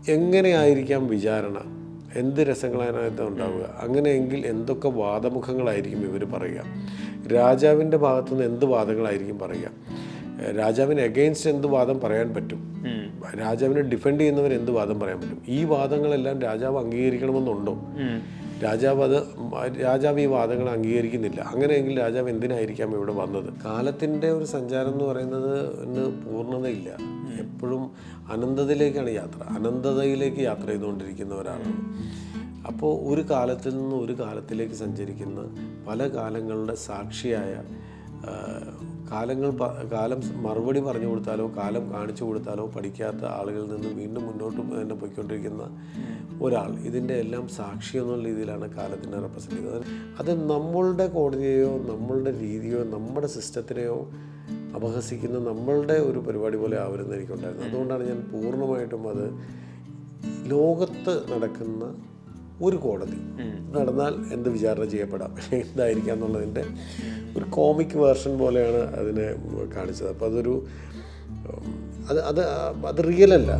എങ്ങനെയായിരിക്കാം വിചാരണ എന്ത് രസങ്ങളതിനകത്ത് ഉണ്ടാവുക അങ്ങനെയെങ്കിൽ എന്തൊക്കെ വാദമുഖങ്ങളായിരിക്കും ഇവർ പറയുക രാജാവിൻ്റെ ഭാഗത്തുനിന്ന് എന്ത് വാദങ്ങളായിരിക്കും പറയുക ഏഹ് രാജാവിന് എഗെയിൻസ്റ്റ് എന്ത് വാദം പറയാൻ പറ്റും രാജാവിനെ ഡിഫെൻഡ് ചെയ്യുന്നവർ എന്ത് വാദം പറയാൻ പറ്റും ഈ വാദങ്ങളെല്ലാം രാജാവ് അംഗീകരിക്കണമെന്നുണ്ടോ രാജാവ് അത് രാജാവ് ഈ വാദങ്ങൾ അംഗീകരിക്കുന്നില്ല അങ്ങനെയെങ്കിൽ രാജാവ് എന്തിനായിരിക്കാം ഇവിടെ വന്നത് കാലത്തിൻ്റെ ഒരു സഞ്ചാരം എന്ന് പറയുന്നത് ഇന്ന് പൂർണ്ണതയില്ല എപ്പോഴും അനന്തതയിലേക്കാണ് യാത്ര അനന്തതയിലേക്ക് യാത്ര ചെയ്തുകൊണ്ടിരിക്കുന്ന ഒരാളാണ് അപ്പോൾ ഒരു കാലത്തിൽ നിന്ന് ഒരു കാലത്തിലേക്ക് സഞ്ചരിക്കുന്ന പല കാലങ്ങളുടെ സാക്ഷിയായ ആ, കാലങ്ങൾ പ- കാലം മറുപടി പറഞ്ഞു കൊടുത്താലോ കാലം കാണിച്ചു കൊടുത്താലോ പഠിക്കാത്ത ആളുകളിൽ നിന്ന് വീണ്ടും മുന്നോട്ട് തന്നെ പോയിക്കൊണ്ടിരിക്കുന്ന ഒരാൾ ഇതിൻ്റെ എല്ലാം സാക്ഷി എന്നുള്ള രീതിയിലാണ് കാലത്തിനെ റെപ്രസെൻ്റ് ചെയ്യുന്നത് അത് നമ്മളുടെ കോടതിയെയോ നമ്മളുടെ രീതിയോ നമ്മുടെ സിസ്റ്റത്തിനെയോ അപഹസിക്കുന്ന നമ്മളുടെ ഒരു പരിപാടി പോലെ ആവരുന്ന എനിക്കുണ്ടായിരുന്നു അതുകൊണ്ടാണ് ഞാൻ പൂർണ്ണമായിട്ടും അത് ലോകത്ത് നടക്കുന്ന ഒരു കോടതി നടന്നാൽ എന്ത് വിചാരണ ചെയ്യപ്പെടാം എന്തായിരിക്കാം എന്നുള്ളതിൻ്റെ ഒരു കോമിക് വേർഷൻ പോലെയാണ് അതിനെ കാണിച്ചത് അപ്പോൾ അതൊരു ഉം, അത് അത് അത് റിയൽ അല്ല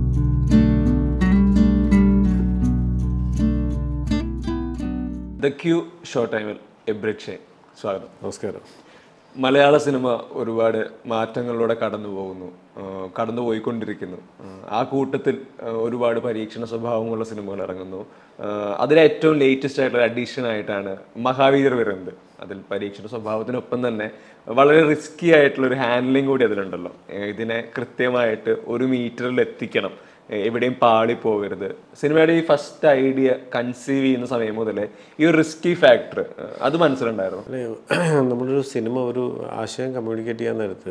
ദ ക്യൂ ഷോ ടൈമിൽ എബ്രിക്ഷെ സ്വാഗതം നമസ്കാരം മലയാള സിനിമ ഒരുപാട് മാറ്റങ്ങളിലൂടെ കടന്നു പോകുന്നു ആ, കടന്നു പോയിക്കൊണ്ടിരിക്കുന്നു ആ, ആ കൂട്ടത്തിൽ ആ, ഒരുപാട് പരീക്ഷണ സ്വഭാവമുള്ള സിനിമകൾ ഇറങ്ങുന്നു ആ, അതിലെ ഏറ്റവും ലേറ്റസ്റ്റ് ആയിട്ടുള്ള അഡീഷൻ ആയിട്ടാണ് മഹാവീർ വരുന്നത് അതിൽ പരീക്ഷണ സ്വഭാവത്തിനൊപ്പം തന്നെ വളരെ റിസ്കി ആയിട്ടുള്ള ഒരു ഹാൻഡ്ലിംഗ് കൂടി അതിലുണ്ടല്ലോ ഏ, ഇതിനെ കൃത്യമായിട്ട് ഒരു മീറ്ററിൽ എത്തിക്കണം ഏ, എവിടെയും പാളി പോകരുത് സിനിമയുടെ ഈ ഫസ്റ്റ് ഐഡിയ കൺസീവ് ചെയ്യുന്ന സമയം മുതലേ ഈ ഒരു റിസ്കി ഫാക്ടർ അത് മനസ്സിലുണ്ടായിരുന്നു അല്ലെ നമ്മളൊരു സിനിമ ഒരു ആശയം കമ്മ്യൂണിക്കേറ്റ് ചെയ്യാൻ നേരത്ത്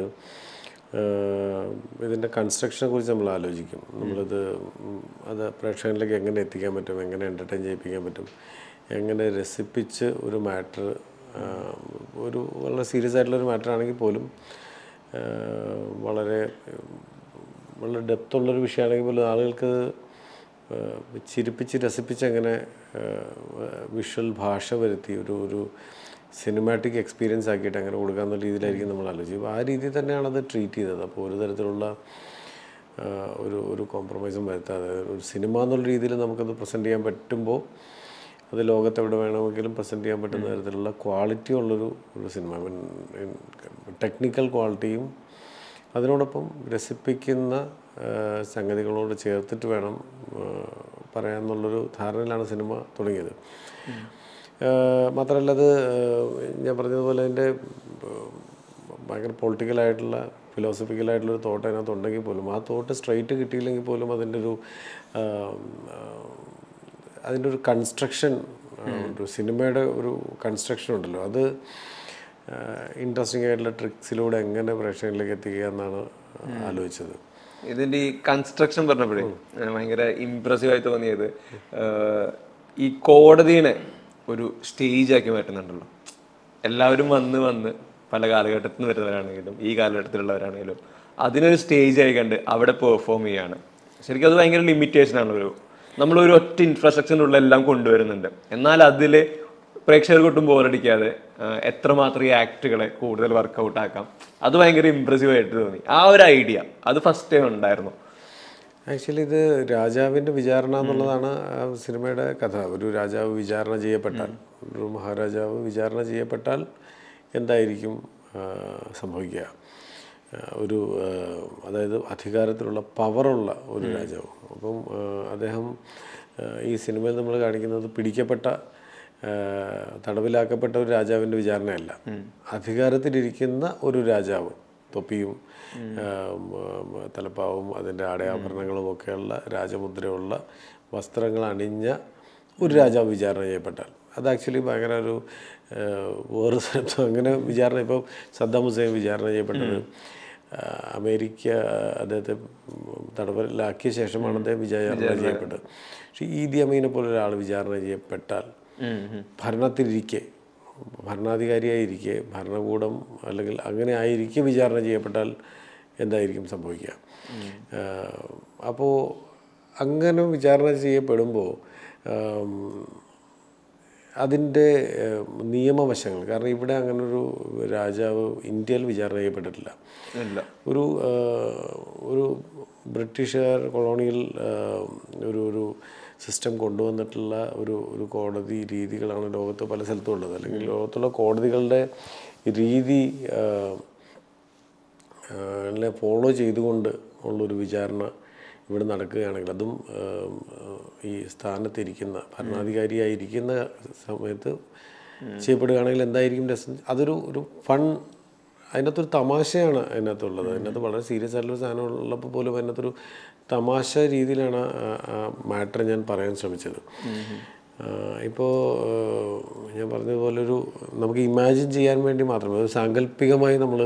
ഇതിൻ്റെ കൺസ്ട്രക്ഷനെ കുറിച്ച് നമ്മൾ ആലോചിക്കും നമ്മളിത് ഉം, അത് പ്രേക്ഷകരിലേക്ക് എങ്ങനെ എത്തിക്കാൻ പറ്റും എങ്ങനെ എൻ്റർടൈൻ ചെയ്യിപ്പിക്കാൻ പറ്റും എങ്ങനെ രസിപ്പിച്ച് ഒരു മാറ്റർ ഒരു വളരെ സീരിയസ് ആയിട്ടുള്ള ഒരു മാറ്റർ ആണെങ്കിൽ പോലും ആ, വളരെ വളരെ ഡെപ്തുള്ളൊരു വിഷയമാണെങ്കിൽ പോലും ആളുകൾക്ക് ഏഹ് ചിരിപ്പിച്ച് രസിപ്പിച്ച് അങ്ങനെ വിഷ്വൽ ഭാഷ വരുത്തി ഒരു ഒരു സിനിമാറ്റിക് എക്സ്പീരിയൻസ് ആക്കിയിട്ട് അങ്ങനെ കൊടുക്കാവുന്ന രീതിയിലായിരിക്കും നമ്മൾ ആലോചിക്കും അപ്പോൾ ആ രീതിയിൽ തന്നെയാണ് അത് ട്രീറ്റ് ചെയ്തത് അപ്പോൾ ഒരു തരത്തിലുള്ള ഏഹ് ഒരു ഒരു കോംപ്രമൈസും വരുത്താതെ ഒരു സിനിമ എന്നുള്ള രീതിയിൽ നമുക്കത് പ്രസൻറ്റ് ചെയ്യാൻ പറ്റുമ്പോൾ അത് ലോകത്ത് എവിടെ വേണമെങ്കിലും പ്രസൻറ്റ് ചെയ്യാൻ പറ്റുന്ന തരത്തിലുള്ള ക്വാളിറ്റി ഉള്ളൊരു ഒരു സിനിമ ടെക്നിക്കൽ ക്വാളിറ്റിയും അതിനോടൊപ്പം രസിപ്പിക്കുന്ന ആ, സംഗതികളോട് ചേർത്തിട്ട് വേണം ആ, പറയാമെന്നുള്ളൊരു ധാരണയിലാണ് സിനിമ തുടങ്ങിയത് ആ, മാത്രമല്ല അത് ആ, ഞാൻ പറഞ്ഞതുപോലെ അതിൻ്റെ ആ, ഭയങ്കര പൊളിറ്റിക്കലായിട്ടുള്ള ഫിലോസഫിക്കലായിട്ടുള്ളൊരു തോട്ട് അതിനകത്ത് ഉണ്ടെങ്കിൽ പോലും ആ തോട്ട് സ്ട്രൈറ്റ് കിട്ടിയില്ലെങ്കിൽ പോലും അതിൻ്റെ ഒരു ആ, ആ, അതിൻ്റെ ഒരു കൺസ്ട്രക്ഷൻ ഒരു സിനിമയുടെ ഒരു കൺസ്ട്രക്ഷൻ ഉണ്ടല്ലോ അത് ഇൻട്രസ്റ്റിംഗ് ആയിട്ടുള്ള ട്രിക്സിലൂടെ എങ്ങനെ പ്രേക്ഷകരിലേക്ക് എത്തിക്കുക എന്നാണ് ആലോചിച്ചത് ഇതിന്റെ ഈ കൺസ്ട്രക്ഷൻ പറഞ്ഞപ്പോഴേ ഏഹ് ഭയങ്കര ഇംപ്രസീവ് ആയി തോന്നിയത് ഏഹ് ഈ കോടതിനെ ഒരു സ്റ്റേജ് ആക്കി മാറ്റുന്നുണ്ടല്ലോ എല്ലാവരും വന്ന് വന്ന് പല കാലഘട്ടത്തിൽ നിന്ന് വരുന്നവരാണെങ്കിലും ഈ കാലഘട്ടത്തിലുള്ളവരാണെങ്കിലും അതിനൊരു സ്റ്റേജ് ആയി കണ്ട് അവിടെ പെർഫോം ചെയ്യാണ് ശരിക്കും അത് ഭയങ്കര ലിമിറ്റേഷൻ ആണ് ഒരു നമ്മളൊരു ഒറ്റ ഇൻഫ്രാസ്ട്രക്ചറിനുള്ള എല്ലാം കൊണ്ടുവരുന്നുണ്ട് എന്നാൽ അതിൽ പ്രേക്ഷകർക്കൊട്ടും ബോറടിക്കാതെ ആഹ് എത്രമാത്രം ഈ ആക്ടുകളെ കൂടുതൽ വർക്കൗട്ട് ആക്കാം അത് ഭയങ്കര ഇമ്പ്രസീവ് ആയിട്ട് തോന്നി ആ ഒരു ഐഡിയ അത് ഫസ്റ്റ് ടൈം ഉണ്ടായിരുന്നു ആക്ച്വലി ഇത് രാജാവിൻ്റെ വിചാരണ എന്നുള്ളതാണ് ആ സിനിമയുടെ കഥ ഒരു രാജാവ് വിചാരണ ചെയ്യപ്പെട്ടാൽ ഒരു മഹാരാജാവ് വിചാരണ ചെയ്യപ്പെട്ടാൽ എന്തായിരിക്കും ആ, സംഭവിക്കുക ആ, ഒരു ആ, അതായത് അധികാരത്തിലുള്ള പവറുള്ള ഒരു രാജാവ് അപ്പം ആ, അദ്ദേഹം ആ, ഈ സിനിമയിൽ നമ്മൾ കാണിക്കുന്നത് പിടിക്കപ്പെട്ട ആ, തടവിലാക്കപ്പെട്ട ഒരു രാജാവിൻ്റെ വിചാരണയല്ല അധികാരത്തിലിരിക്കുന്ന ഒരു രാജാവ് തൊപ്പിയും ആ, ഉം, തലപ്പാവും അതിൻ്റെ ആടയാഭരണങ്ങളും ഒക്കെയുള്ള രാജമുദ്രയുള്ള വസ്ത്രങ്ങൾ അണിഞ്ഞ ഒരു രാജാവ് വിചാരണ ചെയ്യപ്പെട്ടാൽ അത് ആക്ച്വലി ഭയങ്കര ഒരു ആ, വേറെ സ്ഥലത്തും അങ്ങനെ വിചാരണ ഇപ്പോൾ സദ്ദാം ഹുസൈൻ വിചാരണ ചെയ്യപ്പെട്ടത് ആ, അമേരിക്ക അദ്ദേഹത്തെ ഉം, തടവിലാക്കിയ ശേഷമാണ് അദ്ദേഹം വിചാരണ ചെയ്യപ്പെട്ടത് പക്ഷേ ഈദി അമീനെ പോലെ ഒരാൾ വിചാരണ ചെയ്യപ്പെട്ടാൽ ഭരണത്തിലിരിക്കെ ഭരണാധികാരിയായിരിക്കെ ഭരണകൂടം അല്ലെങ്കിൽ അങ്ങനെ ആയിരിക്കെ വിചാരണ ചെയ്യപ്പെട്ടാൽ എന്തായിരിക്കും സംഭവിക്കുക അപ്പോൾ അങ്ങനെ വിചാരണ ചെയ്യപ്പെടുമ്പോൾ അതിൻ്റെ ഏഹ്, നിയമവശങ്ങൾ കാരണം ഇവിടെ അങ്ങനൊരു രാജാവ് ഇന്ത്യയിൽ വിചാരണ ചെയ്യപ്പെട്ടിട്ടില്ല ഇല്ല ഒരു ഏഹ്, ഒരു ബ്രിട്ടീഷുകാർ കൊളോണിയൽ ആ, ഒരു ഒരു സിസ്റ്റം കൊണ്ടുവന്നിട്ടുള്ള ഒരു ഒരു കോടതി രീതികളാണ് ലോകത്ത് പല സ്ഥലത്തും ഉള്ളത് അല്ലെങ്കിൽ ലോകത്തുള്ള കോടതികളുടെ രീതി ആ, അല്ലെ ഫോളോ ചെയ്തുകൊണ്ട് ഉള്ളൊരു വിചാരണ ഇവിടെ നടക്കുകയാണെങ്കിൽ അതും ആം, ഈ സ്ഥാനത്തിരിക്കുന്ന ഭരണാധികാരിയായിരിക്കുന്ന സമയത്ത് ചെയ്യപ്പെടുകയാണെങ്കിൽ എന്തായിരിക്കും രസം അതൊരു ഒരു ഫൺ അതിനകത്തൊരു തമാശയാണ് അതിനകത്തുള്ളത് അതിനകത്ത് വളരെ സീരിയസ് ആയിട്ടുള്ള സാധനം ഉള്ളപ്പോൾ പോലും അതിനകത്തൊരു തമാശ രീതിയിലാണ് ആ മാറ്റർ ഞാൻ പറയാൻ ശ്രമിച്ചത് ഇപ്പോൾ ഞാൻ പറഞ്ഞതുപോലെ ഒരു നമുക്ക് ഇമാജിൻ ചെയ്യാൻ വേണ്ടി മാത്രമേ ഒരു സാങ്കല്പികമായി നമ്മൾ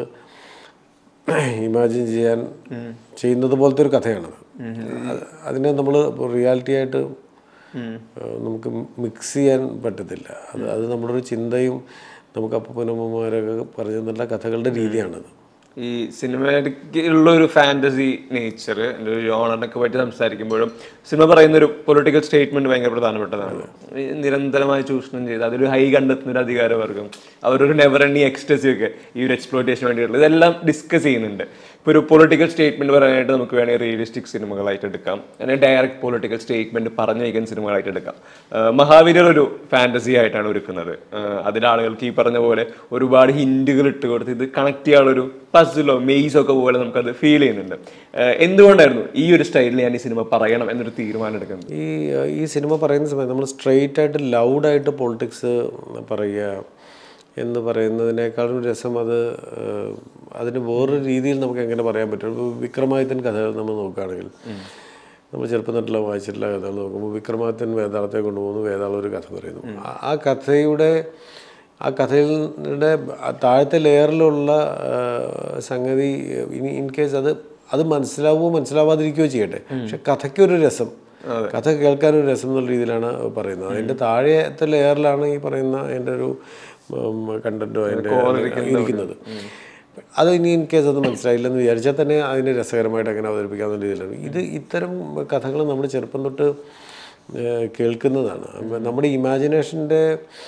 ഇമാജിൻ ചെയ്യാൻ ചെയ്യുന്നത് പോലത്തെ ഒരു കഥയാണത് അത് അതിനെ നമ്മൾ റിയാലിറ്റി ആയിട്ട് ഏഹ്, നമുക്ക് മിക്സ് ചെയ്യാൻ പറ്റത്തില്ല അത് അത് നമ്മുടെ ഒരു ചിന്തയും നമുക്ക് അപ്പനമ്മമാരൊക്കെ പറഞ്ഞു തന്നിട്ടുള്ള കഥകളുടെ രീതിയാണത് ഈ സിനിമയ്ക്ക് ഉള്ള ഒരു ഫാന്റസി നേച്ചർ എൻ്റെ ഒരു ജോണറിനൊക്കെ പറ്റി സംസാരിക്കുമ്പോഴും സിനിമ പറയുന്ന ഒരു പൊളിറ്റിക്കൽ സ്റ്റേറ്റ്മെന്റ് ഭയങ്കര പ്രധാനപ്പെട്ടതാണ് ഈ നിരന്തരമായി ചൂഷണം ചെയ്ത് അതൊരു ഹൈ കണ്ടെത്തുന്ന ഒരു അധികാരവർഗം അവരൊരു നെവർ എണ്ണി എക്സ്റ്റസി ഒക്കെ ഈ ഒരു എക്സ്പ്ലോയിറ്റേഷൻ വേണ്ടിയിട്ടുള്ള ഇതെല്ലാം ഡിസ്കസ് ചെയ്യുന്നുണ്ട് ഇപ്പോൾ ഒരു പൊളിറ്റിക്കൽ സ്റ്റേറ്റ്മെന്റ് പറയാനായിട്ട് നമുക്ക് വേണമെങ്കിൽ റിയലിസ്റ്റിക് സിനിമകളായിട്ട് എടുക്കാം അല്ലെങ്കിൽ ഡയറക്റ്റ് പൊളിറ്റിക്കൽ സ്റ്റേറ്റ്മെന്റ് പറഞ്ഞു വയ്ക്കുന്ന സിനിമകളായിട്ട് എടുക്കാം ആഹ് മഹാവീരർ ഒരു ഫാന്റസി ആയിട്ടാണ് ഒരുക്കുന്നത് ആഹ് അതിൽ ആളുകൾക്ക് ഈ പറഞ്ഞ പോലെ ഒരുപാട് ഹിന്റുകൾ ഇട്ട് കൊടുത്ത് ഇത് കണക്ട് ചെയ്യാനുള്ളൊരു പസിലോ മെയ്സോ ഒക്കെ പോലെ നമുക്കത് ഫീൽ ചെയ്യുന്നുണ്ട് ആഹ് എന്തുകൊണ്ടായിരുന്നു ഈ ഒരു സ്റ്റൈലിൽ ഞാൻ ഈ സിനിമ പറയണം എന്നൊരു തീരുമാനം എടുക്കുന്നത് ഈ ഈ സിനിമ പറയുന്ന സമയത്ത് നമ്മൾ സ്ട്രെയിറ്റ് ആയിട്ട് ലൗഡായിട്ട് പൊളിറ്റിക്സ് പറയുക എന്ന് പറയുന്നതിനേക്കാളും രസം അത് ഏഹ്, അതിന് വേറൊരു രീതിയിൽ നമുക്ക് എങ്ങനെ പറയാൻ പറ്റും ഇപ്പോൾ വിക്രമാദിത്യൻ കഥകൾ നമ്മൾ നോക്കുകയാണെങ്കിൽ നമ്മൾ ചെറുപ്പം തൊട്ടുള്ള വായിച്ചിട്ടുള്ള കഥകൾ നോക്കുമ്പോൾ വിക്രമാദിത്യൻ വേതാളത്തെ കൊണ്ടുപോകുന്നു വേതാളം ഒരു കഥ പറയുന്നു ആ- ആ കഥയുടെ ആ കഥയുടെ താഴത്തെ ലെയറിലുള്ള സംഗതി ഇനി ഇൻ കേസ് അത് അത് മനസ്സിലാവുകയോ മനസ്സിലാവാതിരിക്കുകയോ ചെയ്യട്ടെ പക്ഷെ കഥയ്ക്കൊരു രസം കഥ കേൾക്കാനൊരു രസം എന്നുള്ള രീതിയിലാണ് പറയുന്നത് അതിൻ്റെ താഴത്തെ ലെയറിലാണ് ഈ പറയുന്ന അതിൻ്റെ ഒരു കണ്ടന്റോ അതിൻ്റെ ഇരിക്കുന്നത് അത് ഇനി ഇൻ കേസ് അത് മനസ്സിലായില്ലെന്ന് വിചാരിച്ചാൽ തന്നെ അതിനെ രസകരമായിട്ട് അങ്ങനെ അവതരിപ്പിക്കാവുന്ന രീതിയിലാണ് ഇത് ഇത്തരം കഥകൾ നമ്മൾ ചെറുപ്പം തൊട്ട് ഏഹ്, കേൾക്കുന്നതാണ് അപ്പൊ നമ്മുടെ ഇമാജിനേഷൻ്റെ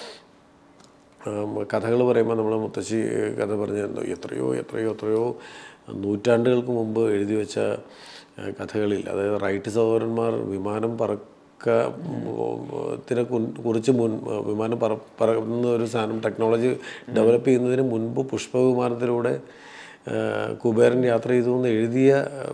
കഥകൾ പറയുമ്പോൾ നമ്മൾ മുത്തശ്ശി കഥ പറഞ്ഞ എത്രയോ എത്രയോ എത്രയോ നൂറ്റാണ്ടുകൾക്ക് മുമ്പ് എഴുതി വെച്ച ആ, കഥകളിൽ അതായത് റൈറ്റ് സഹോദരന്മാർ വിമാനം പറക്ക ത്തിനെ കുൻ- കുറിച്ച് മുൻ വിമാനം പറ പറക്കുന്ന ഒരു സാധനം ടെക്നോളജി ഡെവലപ്പ് ചെയ്യുന്നതിന് മുൻപ് പുഷ്പവിമാനത്തിലൂടെ ആ, കുബേരൻ യാത്ര ചെയ്തു എന്ന് എഴുതിയ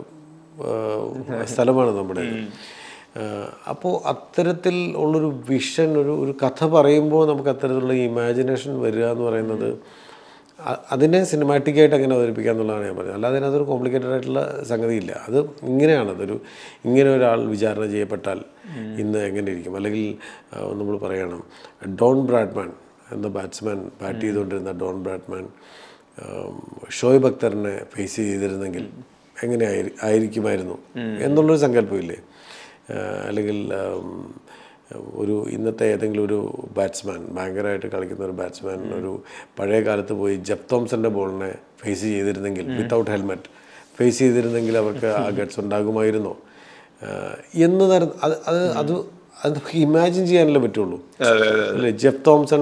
ആ, സ്ഥലമാണ് നമ്മുടെ അപ്പോൾ അത്തരത്തിൽ ഉള്ളൊരു വിഷൻ ഒരു ഒരു കഥ പറയുമ്പോൾ നമുക്ക് അത്തരത്തിലുള്ള ഇമാജിനേഷൻ വരിക എന്ന് പറയുന്നത് അ- അതിനെ സിനിമാറ്റിക്കായിട്ട് അങ്ങനെ അവതരിപ്പിക്കുക എന്നുള്ളതാണ് ഞാൻ പറഞ്ഞത് അല്ലാതെ അതിനകത്തൊരു കോംപ്ലിക്കേറ്റഡ് ആയിട്ടുള്ള സംഗതിയില്ല അത് ഇങ്ങനെയാണ് അതൊരു ഇങ്ങനെ ഒരാൾ വിചാരണ ചെയ്യപ്പെട്ടാൽ ഇന്ന് എങ്ങനെ ഇരിക്കും അല്ലെങ്കിൽ നമ്മൾ പറയണം ഡോൺ ബ്രാഡ്മാൻ എന്ന ബാറ്റ്സ്മാൻ ബാറ്റ് ചെയ്തുകൊണ്ടിരുന്ന ഡോൺ ബ്രാഡ്മാൻ ആം, ഷോയ് ബക്തറിനെ ഫേസ് ചെയ്തിരുന്നെങ്കിൽ എങ്ങനെ ആയിരി- ആയിരിക്കുമായിരുന്നു എന്നുള്ളൊരു സങ്കല്പമില്ലേ ആ, അല്ലെങ്കിൽ ആം, ഒരു ഇന്നത്തെ ഏതെങ്കിലും ഒരു ബാറ്റ്സ്മാൻ ഭയങ്കരമായിട്ട് കളിക്കുന്ന ഒരു ബാറ്റ്സ്മാൻ ഒരു പഴയ കാലത്ത് പോയി ജബ് തോംസന്റെ ബോളിനെ ഫേസ് ചെയ്തിരുന്നെങ്കിൽ വിത്തൗട്ട് ഹെൽമെറ്റ് ഫേസ് ചെയ്തിരുന്നെങ്കിൽ അവർക്ക് ആ ഗട്ട്സ് ഉണ്ടാകുമായിരുന്നോ ആ, എന്ന് തരം അത് അത് അത് അത് നമുക്ക് ഇമാജിൻ ചെയ്യാനല്ലേ പറ്റുള്ളൂ അല്ലേ ജെഫ് തോംസൺ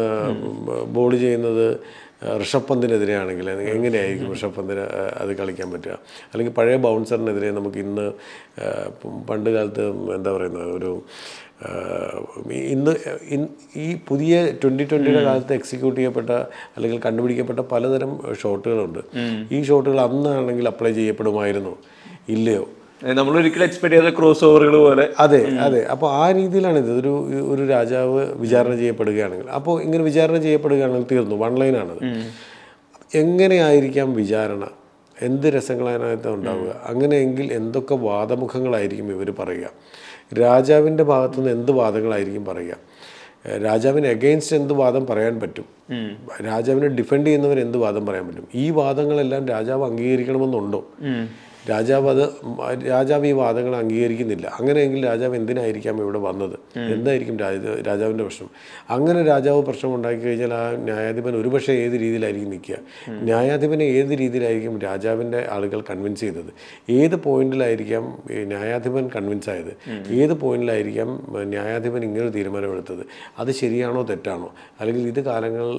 ബോൾ ചെയ്യുന്നത് ആ, ഋഷഭ് പന്തിനെതിരെയാണെങ്കിൽ അത് എങ്ങനെയായിരിക്കും ഋഷഭ് പന്തിന് ആ, അത് കളിക്കാൻ പറ്റുക അല്ലെങ്കിൽ പഴയ ബൗൺസറിനെതിരെ നമുക്ക് ഇന്ന് ആ, പ- പണ്ട് കാലത്ത് എന്താ പറയുന്നത് ഒരു ആ, ഇന്ന് ഇൻ- ഈ പുതിയ ട്വൻ്റി ട്വൻ്റിയുടെ കാലത്ത് എക്സിക്യൂട്ട് ചെയ്യപ്പെട്ട അല്ലെങ്കിൽ കണ്ടുപിടിക്കപ്പെട്ട പലതരം ഷോട്ടുകളുണ്ട് ഈ ഷോട്ടുകൾ അന്നാണെങ്കിൽ അപ്ലൈ ചെയ്യപ്പെടുമായിരുന്നോ ഇല്ലയോ നമ്മൾ ഒരിക്കലും എക്സ്പെക്ട് ചെയ്ത ക്രോസ് ഓവറുകൾ പോലെ അതെ അതെ അപ്പോൾ ആ രീതിയിലാണ് ഇത് ഒരു ഒരു രാജാവ് വിചാരണ ചെയ്യപ്പെടുകയാണെങ്കിൽ അപ്പോൾ ഇങ്ങനെ വിചാരണ ചെയ്യപ്പെടുകയാണെങ്കിൽ തീർന്നു വൺ ലൈനാണത് എങ്ങനെയായിരിക്കാം വിചാരണ എന്ത് രസങ്ങളതിനകത്ത് ഉണ്ടാവുക അങ്ങനെയെങ്കിൽ എന്തൊക്കെ വാദമുഖങ്ങളായിരിക്കും ഇവർ പറയുക രാജാവിൻ്റെ ഭാഗത്തുനിന്ന് എന്ത് വാദങ്ങളായിരിക്കും പറയുക ഏഹ് രാജാവിന് എഗെയിൻസ്റ്റ് എന്ത് വാദം പറയാൻ പറ്റും രാജാവിനെ ഡിഫെൻഡ് ചെയ്യുന്നവർ എന്ത് വാദം പറയാൻ പറ്റും ഈ വാദങ്ങളെല്ലാം രാജാവ് അംഗീകരിക്കണമെന്നുണ്ടോ രാജാവ് അത് ഉം, രാജാവ് ഈ വാദങ്ങൾ അംഗീകരിക്കുന്നില്ല അങ്ങനെയെങ്കിൽ രാജാവ് എന്തിനായിരിക്കാം ഇവിടെ വന്നത് എന്തായിരിക്കും രാജ രാജാവിൻ്റെ പ്രശ്നം അങ്ങനെ രാജാവ് പ്രശ്നം ഉണ്ടാക്കി കഴിഞ്ഞാൽ ആ ന്യായാധിപൻ ഒരുപക്ഷെ ഏത് രീതിയിലായിരിക്കും നിൽക്കുക ന്യായാധിപനെ ഏത് രീതിയിലായിരിക്കും രാജാവിൻ്റെ ആളുകൾ കൺവിൻസ് ചെയ്തത് ഏത് പോയിന്റിലായിരിക്കാം ഈ ന്യായാധിപൻ കൺവിൻസ് ആയത് ഏത് പോയിന്റിലായിരിക്കാം ഏഹ്, ന്യായാധിപൻ ഇങ്ങനെ ഒരു തീരുമാനമെടുത്തത് അത് ശരിയാണോ തെറ്റാണോ അല്ലെങ്കിൽ ഇത്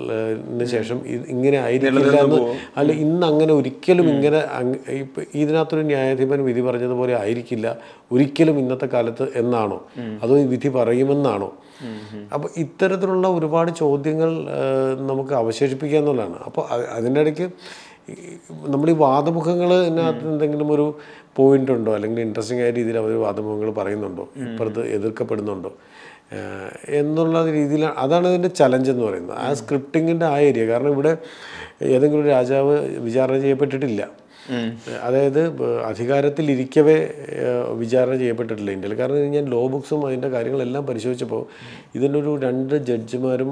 കാലങ്ങളിന് ശേഷം ഇത് ഇങ്ങനെ ആയിരിക്കില്ല എന്ന് അല്ല ഇന്ന് അങ്ങനെ ഒരിക്കലും ഇങ്ങനെ അങ് ഇപ്പ ഇതിനകത്തൊരു രണ്ടാമത്തൊരു ന്യായാധിപൻ വിധി പറഞ്ഞതുപോലെ ആയിരിക്കില്ല ഒരിക്കലും ഇന്നത്തെ കാലത്ത് എന്നാണോ അതോ ഈ വിധി പറയുമെന്നാണോ അപ്പോൾ ഇത്തരത്തിലുള്ള ഒരുപാട് ചോദ്യങ്ങൾ ആ, നമുക്ക് അവശേഷിപ്പിക്കുക എന്നുള്ളതാണ് അപ്പോൾ അ- അതിൻ്റെ ഇടയ്ക്ക് ഈ നമ്മൾ ഈ വാദമുഖങ്ങളിനകത്ത് എന്തെങ്കിലും ഒരു പോയിന്റ് ഉണ്ടോ അല്ലെങ്കിൽ ഇൻട്രസ്റ്റിംഗ് ആയ രീതിയിൽ അവർ വാദമുഖങ്ങൾ പറയുന്നുണ്ടോ ഇപ്പുറത്ത് എതിർക്കപ്പെടുന്നുണ്ടോ ഏഹ് എന്നുള്ള രീതിയിൽ അതാണ് ഇതിൻ്റെ ചലഞ്ച് എന്ന് പറയുന്നത് ആ സ്ക്രിപ്റ്റിങ്ങിൻ്റെ ആ ഏരിയ കാരണം ഇവിടെ ഏതെങ്കിലും ഒരു രാജാവ് വിചാരണ ചെയ്യപ്പെട്ടിട്ടില്ല അതായത് ബ- അധികാരത്തിലിരിക്കവേ ഏഹ് വിചാരണ ചെയ്യപ്പെട്ടിട്ടില്ല ഇന്ത്യയിൽ കാരണം ഞാൻ ലോ ബുക്സും അതിൻ്റെ കാര്യങ്ങളെല്ലാം പരിശോധിച്ചപ്പോൾ ഇതിൻ്റെ ഒരു രണ്ട് ജഡ്ജിമാരും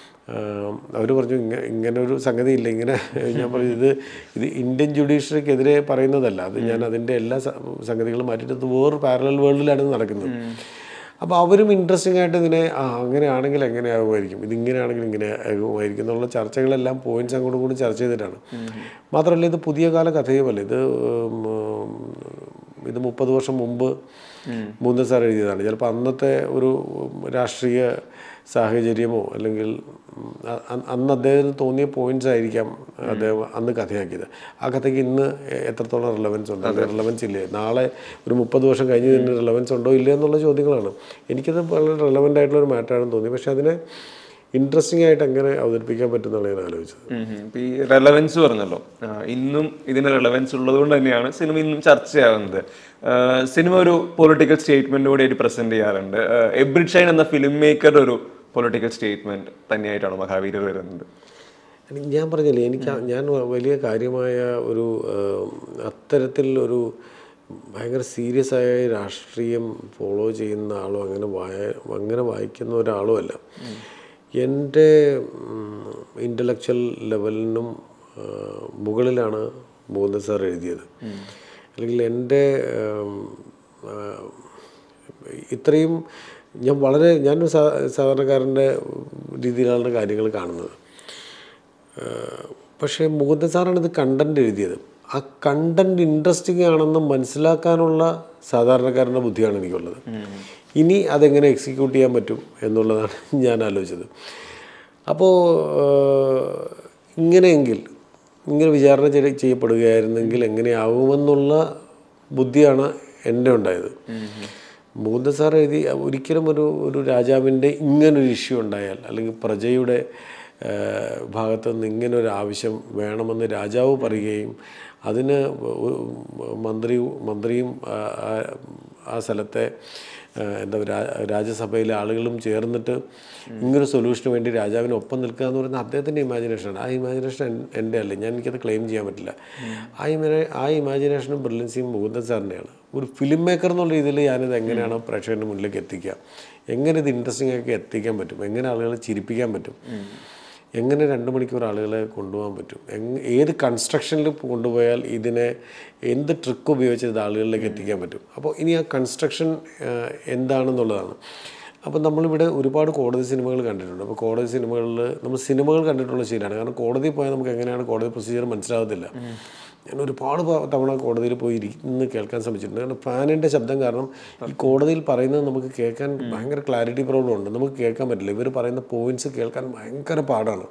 അവർ പറഞ്ഞു ഇങ്ങനെ ഇങ്ങനെ ഒരു സംഗതി ഇല്ല ഇങ്ങനെ ഞാൻ പറഞ്ഞു ഇത് ഇത് ഇന്ത്യൻ ജുഡീഷ്യറിക്കെതിരെ പറയുന്നതല്ല അത് ഞാൻ അതിൻ്റെ എല്ലാ സ- സംഗതികളും മാറ്റിയിട്ട് ഇത് വേറൊരു പാരലൽ വേൾഡിലാണ് ഇത് നടക്കുന്നത് അപ്പോൾ അവരും ഇൻട്രസ്റ്റിംഗ് ആയിട്ട് ഇതിനെ ആ അങ്ങനെയാണെങ്കിൽ എങ്ങനെയാകുമായിരിക്കും ഇതിങ്ങനെയാണെങ്കിൽ ഇങ്ങനെ ആകുമായിരിക്കും എന്നുള്ള ചർച്ചകളെല്ലാം പോയിന്റ്സ് അങ്ങോട്ടും കൂടി ചർച്ച ചെയ്തിട്ടാണ് മാത്രമല്ല ഇത് പുതിയ കാല കഥയുമല്ല ഇത് ഉം, ഇത് മുപ്പത് വർഷം മുമ്പ് മൂന്ന് സാർ എഴുതിയതാണ് ചിലപ്പോൾ അന്നത്തെ ഒരു രാഷ്ട്രീയ സാഹചര്യമോ അല്ലെങ്കിൽ ഉം, അ- അ- അന്ന് അദ്ദേഹത്തിന് തോന്നിയ പോയിന്റ്സ് ആയിരിക്കാം അദ്ദേഹം അന്ന് കഥയാക്കിയത് ആ കഥയ്ക്ക് ഇന്ന് എ- എത്രത്തോളം റിലവൻസ് ഉണ്ട് റിലവൻസ് ഇല്ലേ നാളെ ഒരു മുപ്പത് വർഷം കഴിഞ്ഞ് ഇതിന് റിലവൻസ് ഉണ്ടോ ഇല്ലേ എന്നുള്ള ചോദ്യങ്ങളാണ് എനിക്കത് വളരെ റിലവൻ്റ് ആയിട്ടുള്ള ഒരു മാറ്ററാണെന്ന് തോന്നി പക്ഷേ അതിനെ ഇൻട്രസ്റ്റിംഗ് ആയിട്ട് എങ്ങനെ അവതരിപ്പിക്കാൻ പറ്റുന്നതാണ് ഞാൻ ആലോചിച്ചത് ഉം ഉം. ഇപ്പൊ ഈ റെലവൻസ് പറഞ്ഞല്ലോ ആ, ഇന്നും ഇതിന് റെലവൻസ് ഉള്ളത് കൊണ്ട് തന്നെയാണ് സിനിമ ഇന്നും ചർച്ചയാകുന്നത് ആ, സിനിമ ഒരു പൊളിറ്റിക്കൽ സ്റ്റേറ്റ്മെന്റ് കൂടി ആയിട്ട് പ്രസന്റ് ചെയ്യാറുണ്ട് ആ, എബ്രിഡ് ഷൈൻ എന്ന ഫിലിം മേക്കറുടെ ഒരു പൊളിറ്റിക്കൽ സ്റ്റേറ്റ്മെന്റ് തന്നെയായിട്ടാണ് മഹാവീരർ വരുന്നത് എനിക്ക് ഞാൻ പറഞ്ഞില്ലേ എനിക്ക് ആ- ഞാൻ വ- വലിയ കാര്യമായ ഒരു ഏഹ്, അത്തരത്തിൽ ഒരു ഭയങ്കര സീരിയസ് ആയ രാഷ്ട്രീയം ഫോളോ ചെയ്യുന്ന ആളോ അങ്ങനെ വായ അങ്ങനെ വായിക്കുന്ന ഒരാളും അല്ല എൻ്റെ ഇൻ്റലക്ച്വൽ ലെവലിനും ഏഹ്, മുകളിലാണ് മോഹൻ സാർ എഴുതിയത് അല്ലെങ്കിൽ എൻ്റെ ഏഹ്, ഏഹ്, ഇത്രയും ഞാൻ വളരെ ഞാനൊരു സാ സാധാരണക്കാരൻ്റെ രീതിയിലാണ് കാര്യങ്ങൾ കാണുന്നത് ഏഹ് പക്ഷേ മുകുന്ദൻ സാറാണ് ഇത് കണ്ടന്റ് എഴുതിയത് ആ കണ്ടന്റ് ഇൻട്രസ്റ്റിംഗ് ആണെന്ന് മനസ്സിലാക്കാനുള്ള സാധാരണക്കാരൻ്റെ ബുദ്ധിയാണ് എനിക്കുള്ളത് ഇനി അതെങ്ങനെ എക്സിക്യൂട്ട് ചെയ്യാൻ പറ്റും എന്നുള്ളതാണ് ഞാൻ ആലോചിച്ചത് അപ്പോൾ ഇങ്ങനെയെങ്കിൽ ഇങ്ങനെ വിചാരണ ചെയ്യ- ചെയ്യപ്പെടുകയായിരുന്നെങ്കിൽ എങ്ങനെയാവുമെന്നുള്ള ബുദ്ധിയാണ് എൻ്റെ ഉണ്ടായത് മുകുന്ദ സാർ എഴുതി ഒരിക്കലും ഒരു ഒരു രാജാവിൻ്റെ ഇങ്ങനൊരു ഇഷ്യൂ ഉണ്ടായാൽ അല്ലെങ്കിൽ പ്രജയുടെ ഏഹ്, ഭാഗത്ത് നിന്ന് ഇങ്ങനൊരു ആവശ്യം വേണമെന്ന് രാജാവ് പറയുകയും അതിന് ഒ- മന്ത്രി മന്ത്രിയും ആ- ആ- ആ സ്ഥലത്തെ ഏഹ്, എന്താ രാ- രാജ്യസഭയിലെ ആളുകളും ചേർന്നിട്ട് ഇങ്ങനൊരു സൊല്യൂഷന് വേണ്ടി രാജാവിന് ഒപ്പം നിൽക്കുക എന്ന് പറയുന്നത് അദ്ദേഹത്തിൻ്റെ ഇമാജിനേഷനാണ് ആ ഇമാജിനേഷൻ എൻ്റെ അല്ല ഞാൻ എനിക്കത് ക്ലെയിം ചെയ്യാൻ പറ്റില്ല ആ ഇമേ ആ ഇമാജിനേഷനും ബ്രില്യൻസിയും മുകുന്ദൻ സാറിൻ്റെയാണ് ഒരു ഫിലിം മേക്കർ എന്നുള്ള രീതിയിൽ ഞാനിത് എങ്ങനെയാണ് പ്രേക്ഷകരുടെ മുന്നിലേക്ക് എത്തിക്കുക എങ്ങനെ ഇത് ഇൻട്രസ്റ്റിംഗ് ആക്കി എത്തിക്കാൻ പറ്റും എങ്ങനെ ആളുകളെ ചിരിപ്പിക്കാൻ പറ്റും എങ്ങനെ രണ്ട് മണിക്കൂർ ആളുകളെ കൊണ്ടുപോകാൻ പറ്റും എങ് ഏത് കൺസ്ട്രക്ഷനിൽ കൊണ്ടുപോയാൽ ഇതിനെ എന്ത് ട്രിക്ക് ഉപയോഗിച്ച് ഇത് ആളുകളിലേക്ക് എത്തിക്കാൻ പറ്റും അപ്പോൾ ഇനി ആ കൺസ്ട്രക്ഷൻ എന്താണെന്നുള്ളതാണ് അപ്പോൾ നമ്മളിവിടെ ഒരുപാട് കോടതി സിനിമകൾ കണ്ടിട്ടുണ്ട് അപ്പോൾ കോടതി സിനിമകളിൽ നമ്മൾ സിനിമകൾ കണ്ടിട്ടുള്ള ശരിയാണ് കാരണം കോടതിയിൽ പോയാൽ നമുക്ക് എങ്ങനെയാണ് കോടതി പ്രൊസീജിയർ മനസ്സിലാകത്തില്ല ഞാൻ ഒരുപാട് പ- തവണ കോടതിയിൽ പോയി ഇരിന്ന് കേൾക്കാൻ ശ്രമിച്ചിട്ടുണ്ട് കാരണം ഫാനിൻ്റെ ശബ്ദം കാരണം ഈ കോടതിയിൽ പറയുന്നത് നമുക്ക് കേൾക്കാൻ ഭയങ്കര ക്ലാരിറ്റി പ്രോബ്ലം ഉണ്ട് നമുക്ക് കേൾക്കാൻ പറ്റില്ല ഇവർ പറയുന്ന പോയിന്റ്സ് കേൾക്കാൻ ഭയങ്കര പാടാണ്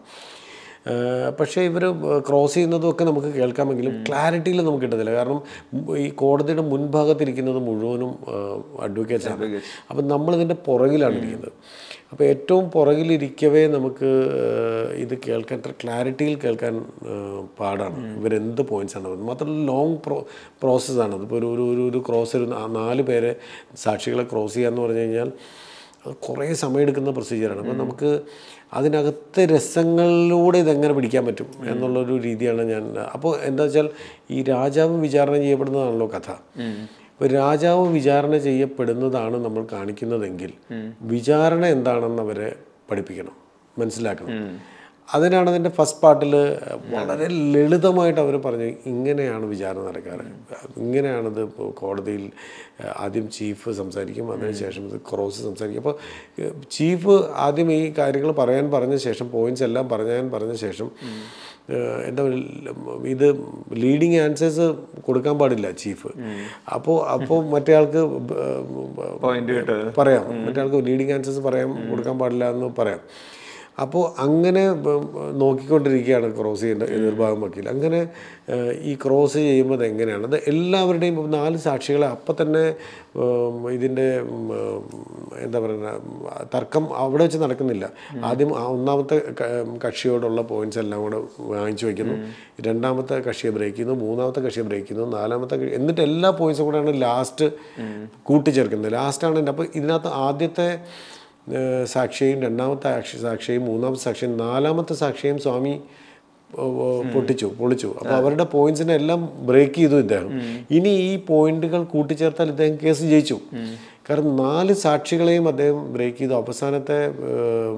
ആഹ് പക്ഷേ ഇവർ ക്രോസ് ചെയ്യുന്നതൊക്കെ നമുക്ക് കേൾക്കാമെങ്കിലും ക്ലാരിറ്റിയിൽ നമുക്ക് കിട്ടത്തില്ല കാരണം ഈ കോടതിയുടെ മുൻഭാഗത്തിരിക്കുന്നത് മുഴുവനും അഡ്വക്കേറ്റ്സ് ആണ് അപ്പം നമ്മളിതിൻ്റെ പുറകിലാണ് ഇരിക്കുന്നത് അപ്പോൾ ഏറ്റവും പുറകിലിരിക്കവേ നമുക്ക് ആഹ് ഇത് കേൾക്കാൻ ക്ലാരിറ്റിയിൽ കേൾക്കാൻ ആഹ് പാടാണ് ഇവരെന്ത് പോയിന്റ്സ് ആണ് പറയുന്നത് മാത്രമല്ല ലോങ് പ്രോ പ്രോസസ്സാണ് അതിപ്പോൾ ഒരു ഒരു ഒരു- ഒരു ക്രോസ് ഒരു നാ- നാല് പേരെ സാക്ഷികളെ ക്രോസ് ചെയ്യാന്ന് പറഞ്ഞു കഴിഞ്ഞാൽ അത് കുറേ സമയമെടുക്കുന്ന പ്രൊസീജിയറാണ് അപ്പം നമുക്ക് അതിനകത്തെ രസങ്ങളിലൂടെ ഇതെങ്ങനെ പിടിക്കാൻ പറ്റും എന്നുള്ളൊരു രീതിയാണ് ഞാൻ അപ്പോൾ എന്താ വെച്ചാൽ ഈ രാജാവ് വിചാരണ ചെയ്യപ്പെടുന്നതാണല്ലോ കഥ ഇപ്പോൾ രാജാവ് വിചാരണ ചെയ്യപ്പെടുന്നതാണ് നമ്മൾ കാണിക്കുന്നതെങ്കിൽ വിചാരണ എന്താണെന്ന് അവരെ പഠിപ്പിക്കണം മനസ്സിലാക്കണം അതിനാണ് അതിൻ്റെ ഫസ്റ്റ് പാർട്ടിൽ വളരെ ലളിതമായിട്ട് അവർ പറഞ്ഞു ഇങ്ങനെയാണ് വിചാരണ നടക്കാറ് ഇങ്ങനെയാണിത് ഇപ്പോൾ കോടതിയിൽ ഏഹ്, ആദ്യം ചീഫ് സംസാരിക്കും അതിനുശേഷം ഇത് ക്രോസ് സംസാരിക്കും അപ്പോൾ ഏഹ്, ചീഫ് ആദ്യം ഈ കാര്യങ്ങൾ പറയാൻ പറഞ്ഞ ശേഷം പോയിന്റ്സ് എല്ലാം പറയാൻ പറഞ്ഞ ശേഷം ഏഹ്, എന്താ പറയുക ഇത് ലീഡിങ് ആൻസേഴ്സ് കൊടുക്കാൻ പാടില്ല ചീഫ് അപ്പോൾ അപ്പോൾ മറ്റേ ആൾക്ക് പോയിന്റ് കിട്ടുന്നത് പറയാം മറ്റേ ആൾക്ക് ലീഡിങ് ആൻസേഴ്സ് പറയാൻ കൊടുക്കാൻ പാടില്ല എന്ന് പറയാം അപ്പോൾ അങ്ങനെ ബ- ബ- നോക്കിക്കൊണ്ടിരിക്കുകയാണ് ക്രോസ് ചെയ്യേണ്ട എതിർഭാഗം വക്കീൽ അങ്ങനെ ഏഹ്, ഈ ക്രോസ് ചെയ്യുമ്പോൾ അത് എങ്ങനെയാണ് അത് എല്ലാവരുടെയും ഇപ്പം നാല് സാക്ഷികളെ അപ്പം തന്നെ ഉം, ഇതിൻ്റെ ഉം, എന്താ പറയുക തർക്കം അവിടെ വെച്ച് നടക്കുന്നില്ല ആദ്യം ആ ഒന്നാമത്തെ ക- കക്ഷിയോടുള്ള പോയിന്റ്സ് എല്ലാം കൂടെ വാങ്ങിച്ചു വയ്ക്കുന്നു രണ്ടാമത്തെ കക്ഷിയെ ബ്രേക്ക് ചെയ്യുന്നു മൂന്നാമത്തെ കക്ഷിയെ ബ്രേക്ക് ചെയ്യുന്നു നാലാമത്തെ കക്ഷി- എന്നിട്ട് എല്ലാ പോയിന്റ്സും കൂടെയാണ് ലാസ്റ്റ് കൂട്ടിച്ചേർക്കുന്നത് ലാസ്റ്റാണ് എൻ്റെ അപ്പോൾ ഇതിനകത്ത് ആദ്യത്തെ ഏഹ്, സാക്ഷിയെയും രണ്ടാമത്തെ സാക്ഷി സാക്ഷിയെയും മൂന്നാമത്തെ സാക്ഷിയും നാലാമത്തെ സാക്ഷിയെയും സ്വാമി ഓ, ഓ, പൊട്ടിച്ചു പൊളിച്ചു അപ്പോൾ അവരുടെ പോയിന്റ്സിനെ എല്ലാം ബ്രേക്ക് ചെയ്തു ഇദ്ദേഹം ഇനി ഈ പോയിന്റുകൾ കൂട്ടിച്ചേർത്താൽ ഇദ്ദേഹം കേസ് ജയിച്ചു കാരണം നാല് സാക്ഷികളെയും അദ്ദേഹം ബ്രേക്ക് ചെയ്തു അവസാനത്തെ ഏം,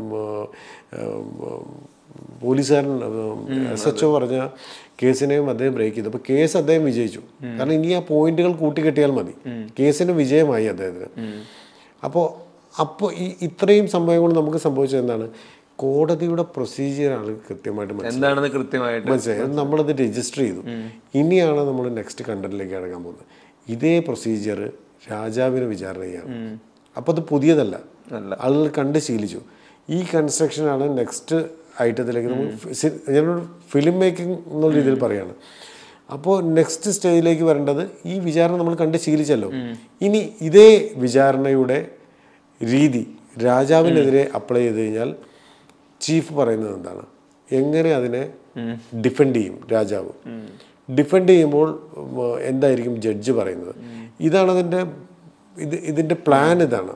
ഏം, പോലീസുകാരൻ എസ് എച്ച് ഒ പറഞ്ഞ കേസിനെയും അദ്ദേഹം ബ്രേക്ക് ചെയ്തു അപ്പോൾ കേസ് അദ്ദേഹം വിജയിച്ചു കാരണം ഇനി ആ പോയിന്റുകൾ കൂട്ടിക്കെട്ടിയാൽ മതി കേസിന് വിജയമായി അദ്ദേഹത്തിന് അപ്പോൾ അപ്പോൾ ഈ ഇത്രയും സംഭവങ്ങൾ നമുക്ക് സംഭവിച്ചത് എന്താണ് കോടതിയുടെ പ്രൊസീജിയറാണ് കൃത്യമായിട്ട് മനസ്സിലായത് എന്താണെന്ന് കൃത്യമായിട്ട് മനസ്സിലായി അത് നമ്മളത് രജിസ്റ്റർ ചെയ്തു ഇനിയാണ് നമ്മൾ നെക്സ്റ്റ് കണ്ടന്റിലേക്ക് കിടക്കാൻ പോകുന്നത് ഇതേ പ്രൊസീജിയർ രാജാവിന് വിചാരണ ചെയ്യാണ് അപ്പോൾ അത് പുതിയതല്ല അല്ല. ആളുകൾ കണ്ട് ശീലിച്ചു ഈ കൺസ്ട്രക്ഷനാണ് നെക്സ്റ്റ് ഐറ്റത്തിലേക്ക് നമ്മൾ ഫി- ഞാനൊരു ഫിലിം മേക്കിംഗ് എന്നുള്ള രീതിയിൽ പറയാണ് അപ്പോൾ നെക്സ്റ്റ് സ്റ്റേജിലേക്ക് വരേണ്ടത് ഈ വിചാരണ നമ്മൾ കണ്ട് ശീലിച്ചല്ലോ ഇനി ഇതേ വിചാരണയുടെ രീതി രാജാവിനെതിരെ അപ്ലൈ ചെയ്ത് കഴിഞ്ഞാൽ ചീഫ് പറയുന്നത് എന്താണ് എങ്ങനെ അതിനെ ഡിഫെൻഡ് ചെയ്യും രാജാവ് ഡിഫെൻഡ് ചെയ്യുമ്പോൾ ഉം, എന്തായിരിക്കും ജഡ്ജ് പറയുന്നത് ഇതാണ് അതിൻ്റെ ഇത് ഇതിൻ്റെ പ്ലാൻ ഇതാണ്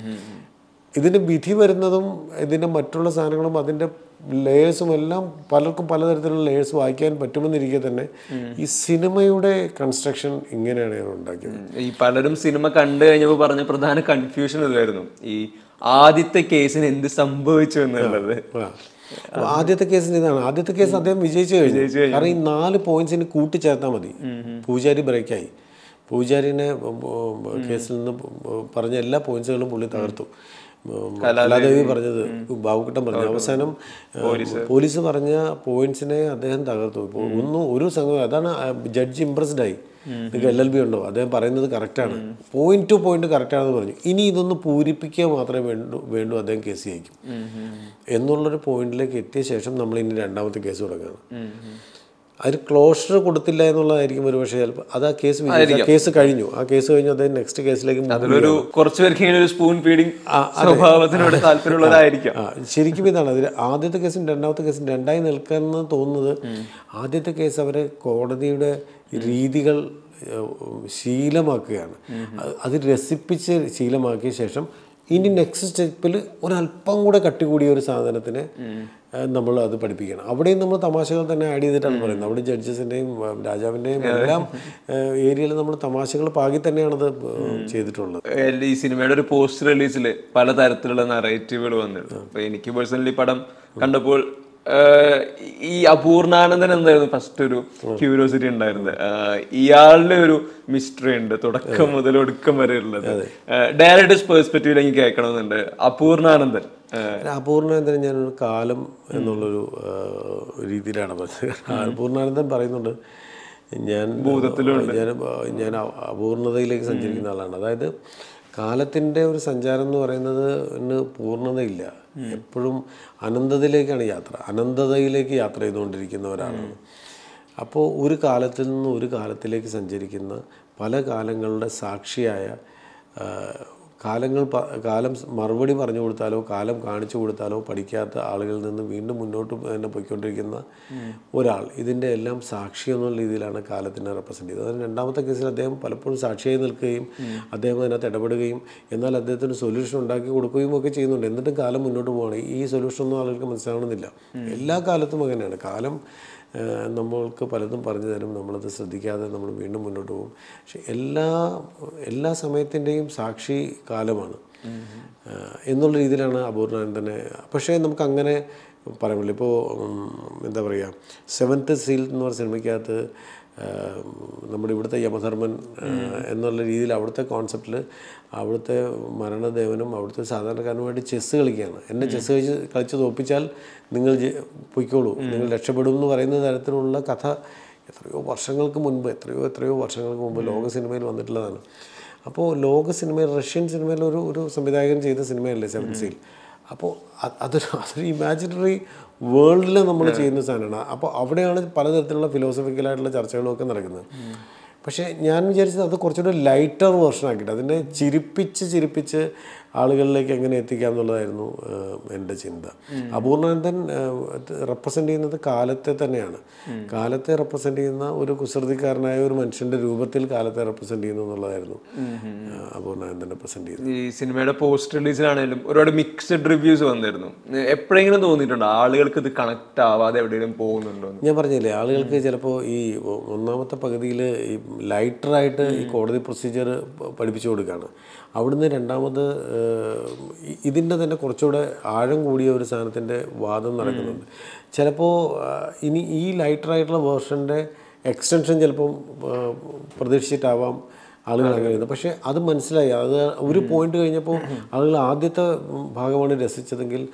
ഇതിൻ്റെ വിധി വരുന്നതും ഇതിൻ്റെ മറ്റുള്ള സാധനങ്ങളും അതിൻ്റെ ലേയേഴ്സും എല്ലാം പലർക്കും പലതരത്തിലുള്ള ലേയേഴ്സ് വായിക്കാൻ പറ്റുമെന്നിരിക്കെ തന്നെ ഈ സിനിമയുടെ കൺസ്ട്രക്ഷൻ ഇങ്ങനെയാണ് ഞാൻ ഉണ്ടാക്കിയത് ഈ പലരും സിനിമ കണ്ടു കഴിഞ്ഞപ്പോൾ പറഞ്ഞ പ്രധാന കൺഫ്യൂഷൻ ഇതായിരുന്നു ഈ ആദ്യത്തെ കേസിന് എന്ത് സംഭവിച്ചു എന്നുള്ളത് ആ. അപ്പൊ ആദ്യത്തെ കേസിന് ഇതാണ് ആദ്യത്തെ കേസ് അദ്ദേഹം വിജയിച്ചു കഴിഞ്ഞു കാരണം ഈ നാല് പോയിന്റ്സിന് കൂട്ടിച്ചേർത്താൽ മതി പൂജാരി ബ്രേക്കായി പൂജാരിനെ ഉം, ഉം, കേസിൽ നിന്ന് ഉം, പറഞ്ഞ എല്ലാ പോയിന്റ്സുകളും പുള്ളി തകർത്തു ഉം, കലാദേവി പറഞ്ഞത് ബാബുക്കുട്ടൻ പറഞ്ഞു അവസാനം ഏഹ്, പോലീസ് പറഞ്ഞ പോയിന്റ്സിനെ അദ്ദേഹം തകർത്തു ഇപ്പോൾ ഒന്നും ഒരു സംഘം അതാണ് ജഡ്ജ് ഇംപ്രസ്ഡ് ആയി നിങ്ങൾക്ക് എൽ എൽ ബി ഉണ്ടോ അദ്ദേഹം പറയുന്നത് കറക്റ്റാണ് പോയിന്റ് ടു പോയിന്റ് കറക്റ്റാണെന്ന് പറഞ്ഞു ഇനി ഇതൊന്ന് പൂരിപ്പിക്കുക മാത്രമേ വേണ്ടൂ വേണ്ടൂ അദ്ദേഹം കേസ് ജയിക്കും എന്നുള്ളൊരു പോയിന്റിലേക്ക് എത്തിയ ശേഷം നമ്മൾ ഇനി രണ്ടാമത്തെ കേസ് തുടങ്ങുകയാണ് അതിന് ക്ലോഷർ കൊടുത്തില്ല എന്നുള്ളതായിരിക്കും ഒരു പക്ഷേ ചിലപ്പോൾ അത് ആ കേസ് വിജയിച്ചു. ആ കേസ് കഴിഞ്ഞു ആ കേസ് കഴിഞ്ഞു അദ്ദേഹം നെക്സ്റ്റ് കേസിലേക്ക് move അതിലൊരു കുറച്ചു പേർക്ക് ഇങ്ങനെ ഒരു സ്പൂൺ ഫീഡിങ് സ്വഭാവത്തിനോട് താല്പര്യമുള്ളവരായിരിക്കാം ആ ശരിക്കും ഇതാണ് അതിൽ ആദ്യത്തെ കേസും രണ്ടാമത്തെ കേസും രണ്ടായി നിൽക്കാമെന്ന് തോന്നുന്നത് ആദ്യത്തെ കേസ് അവരെ കോടതിയുടെ രീതികൾ ഏഹ്, ശീലമാക്കുകയാണ് അത് അത് രസിപ്പിച്ച് ശീലമാക്കിയ ശേഷം ഇനി നെക്സ്റ്റ് സ്റ്റെപ്പിൽ ഒരല്പം കൂടെ കട്ടി കൂടിയ ഒരു സാധനത്തിനെ ഏഹ്, നമ്മൾ അത് പഠിപ്പിക്കണം അവിടെയും നമ്മൾ തമാശകൾ തന്നെ ആഡ് ചെയ്തിട്ടാണ് പറയുന്നത് അവിടെ ജഡ്ജസിൻ്റെയും രാജാവിൻ്റെയും എല്ലാം ഏരിയയിൽ നമ്മൾ തമാശകൾ പാകി തന്നെയാണത് ഏഹ്, ചെയ്തിട്ടുള്ളത് എൽ- ഈ സിനിമയുടെ ഒരു പോസ്റ്റ് റിലീസിൽ പലതരത്തിലുള്ള നറേറ്റീവുകൾ വന്നിരുന്നു അപ്പൊ എനിക്ക് പേഴ്സണലി പടം കണ്ടപ്പോൾ ആഹ്, ഈ അപൂർണാനന്ദൻ എന്തായിരുന്നു ഫസ്റ്റ് ഒരു ക്യൂരിയോസിറ്റി ഉണ്ടായിരുന്നത് ആഹ്, ഇയാളുടെ ഒരു മിസ്റ്ററി ഉണ്ട് തുടക്കം മുതൽ ഒടുക്കം വരെ ഉള്ളത് ഡയറക്ടേഴ്സ് പേഴ്സ്പെക്റ്റീവിൽ എനിക്ക് കേൾക്കണമെന്നുണ്ട് അപൂർണാനന്ദൻ ആഹ്, അപൂർണാനന്ദൻ ഞാനൊരു കാലം എന്നുള്ളൊരു ആ, രീതിയിലാണ് പറഞ്ഞത് അപൂർണാനന്ദൻ പറയുന്നുണ്ട് ഞാൻ ഞാൻ ഞാൻ അ- അപൂർണതയിലേക്ക് സഞ്ചരിക്കുന്ന ആളാണ് അതായത് കാലത്തിൻ്റെ ഒരു സഞ്ചാരം എന്ന് പറയുന്നത് ന് പൂർണ്ണതയില്ല എപ്പോഴും അനന്തതയിലേക്കാണ് യാത്ര അനന്തതയിലേക്ക് യാത്ര ചെയ്തുകൊണ്ടിരിക്കുന്ന ഒരാളാണ് അപ്പോൾ ഒരു കാലത്തിൽ നിന്ന് ഒരു കാലത്തിലേക്ക് സഞ്ചരിക്കുന്ന പല കാലങ്ങളുടെ സാക്ഷിയായ ആ, കാലങ്ങൾ പ- കാലം മറുപടി പറഞ്ഞു കൊടുത്താലോ കാലം കാണിച്ചു കൊടുത്താലോ പഠിക്കാത്ത ആളുകളിൽ നിന്ന് വീണ്ടും മുന്നോട്ട് തന്നെ പോയിക്കൊണ്ടിരിക്കുന്ന ഒരാൾ ഇതിൻ്റെ എല്ലാം സാക്ഷി എന്നുള്ള രീതിയിലാണ് കാലത്തിനെ റെപ്രസെൻ്റ് ചെയ്തത് അതിന് രണ്ടാമത്തെ കേസിൽ അദ്ദേഹം പലപ്പോഴും സാക്ഷിയായി നിൽക്കുകയും അദ്ദേഹം അതിനകത്ത് ഇടപെടുകയും എന്നാൽ അദ്ദേഹത്തിന് സൊല്യൂഷൻ ഉണ്ടാക്കി കൊടുക്കുകയും ഒക്കെ ചെയ്യുന്നുണ്ട് എന്നിട്ടും കാലം മുന്നോട്ട് പോവുകയാണ് ഈ സൊല്യൂഷൻ ഒന്നും ആളുകൾക്ക് മനസ്സിലാവണമെന്നില്ല എല്ലാ കാലത്തും അങ്ങനെയാണ് കാലം ഏഹ് നമ്മൾക്ക് പലതും പറഞ്ഞു തരും നമ്മളത് ശ്രദ്ധിക്കാതെ നമ്മൾ വീണ്ടും മുന്നോട്ട് പോകും പക്ഷെ എല്ലാ എല്ലാ സമയത്തിൻ്റെയും സാക്ഷി കാലമാണ് ഏഹ് എന്നുള്ള രീതിയിലാണ് അപൂർണാനന്ദനെ പക്ഷേ നമുക്ക് അങ്ങനെ പറയാൻ പറ്റില്ല ഇപ്പോൾ എന്താ പറയുക സെവൻത്ത് സീൽ എന്ന് പറഞ്ഞ സിനിമയ്ക്കകത്ത് ഏഹ് നമ്മുടെ ഇവിടുത്തെ യമധർമ്മൻ ഏഹ് എന്നുള്ള രീതിയിൽ അവിടുത്തെ കോൺസെപ്റ്റിൽ അവിടുത്തെ മരണദേവനും അവിടുത്തെ സാധാരണക്കാരനുമായിട്ട് ചെസ്സ് കളിക്കുകയാണ് എന്നെ ചെസ്സ് കളിച്ച് കളിച്ച് തോപ്പിച്ചാൽ നിങ്ങൾ ജെ- പൊയ്ക്കോളൂ നിങ്ങൾ രക്ഷപ്പെടും എന്ന് പറയുന്ന തരത്തിലുള്ള കഥ എത്രയോ വർഷങ്ങൾക്ക് മുൻപ് എത്രയോ എത്രയോ വർഷങ്ങൾക്ക് മുമ്പ് ലോക സിനിമയിൽ വന്നിട്ടുള്ളതാണ് അപ്പോൾ ലോക സിനിമയിൽ റഷ്യൻ സിനിമയിൽ ഒരു ഒരു സംവിധായകൻ ചെയ്ത സിനിമയല്ലേ സെവൻ സീൽ അപ്പോൾ അ- അതൊരു അതൊരു ഇമാജിനറി വേൾഡിൽ നമ്മൾ ചെയ്യുന്ന സാധനമാണ് അപ്പോൾ അവിടെയാണ് പലതരത്തിലുള്ള ഫിലോസഫിക്കലായിട്ടുള്ള ചർച്ചകളൊക്കെ നടക്കുന്നത് പക്ഷേ ഞാൻ വിചാരിച്ചത് അത് കുറച്ചുകൂടി ലൈറ്റർ വേർഷൻ ആക്കിയിട്ട് അതിനെ ചിരിപ്പിച്ച് ചിരിപ്പിച്ച് ആളുകളിലേക്ക് എങ്ങനെ എത്തിക്കാം എന്നുള്ളതായിരുന്നു ഏഹ്, എൻ്റെ ചിന്ത അപൂർണാനന്ദൻ റെപ്രസെൻ്റ് ചെയ്യുന്നത് കാലത്തെ തന്നെയാണ് കാലത്തെ റെപ്രസെൻ്റ് ചെയ്യുന്ന ഒരു കുസൃതിക്കാരനായ ഒരു മനുഷ്യൻ്റെ രൂപത്തിൽ കാലത്തെ റെപ്രസെൻ്റ് ചെയ്യുന്നു എന്നുള്ളതായിരുന്നു ഏഹ്, അപൂർണാനന്ദൻ റെപ്രസെൻ്റ് ചെയ്യുന്നത് ഈ സിനിമയുടെ പോസ്റ്റ് റിലീസിലാണെങ്കിലും ഒരുപാട് മിക്സഡ് റിവ്യൂസ് വന്നിരുന്നു എപ്പോഴെങ്കിലും തോന്നിയിട്ടുണ്ടോ ആളുകൾക്ക് ഇത് കണക്ട് ആവാതെ എവിടെയെങ്കിലും പോകുന്നുണ്ടോ എന്ന്? ഞാൻ പറഞ്ഞില്ലേ ആളുകൾക്ക് ചിലപ്പോൾ ഈ ഒ- ഒന്നാമത്തെ പകുതിയിൽ ഈ ലൈറ്ററായിട്ട് ഈ കോടതി പ്രൊസീജിയർ പഠിപ്പിച്ചു കൊടുക്കുകയാണ് അവിടുന്ന് രണ്ടാമത് ഏഹ്, ഇ- ഇതിൻ്റെ തന്നെ കുറച്ചുകൂടെ ആഴം കൂടിയ ഒരു സാധനത്തിൻ്റെ വാദം നടക്കുന്നുണ്ട് ചിലപ്പോൾ ഇനി ഈ ലൈറ്ററായിട്ടുള്ള വേർഷൻ്റെ എക്സ്റ്റൻഷൻ ചിലപ്പം ഏഹ്, പ്രതീക്ഷിച്ചിട്ടാവാം ആളുകൾ അങ്ങനെ ചെയ്യുന്നത് പക്ഷേ അത് മനസ്സിലായി അത് ഒരു പോയിന്റ് കഴിഞ്ഞപ്പോൾ ആളുകൾ ആദ്യത്തെ ഭാഗമാണ് രസിച്ചതെങ്കിൽ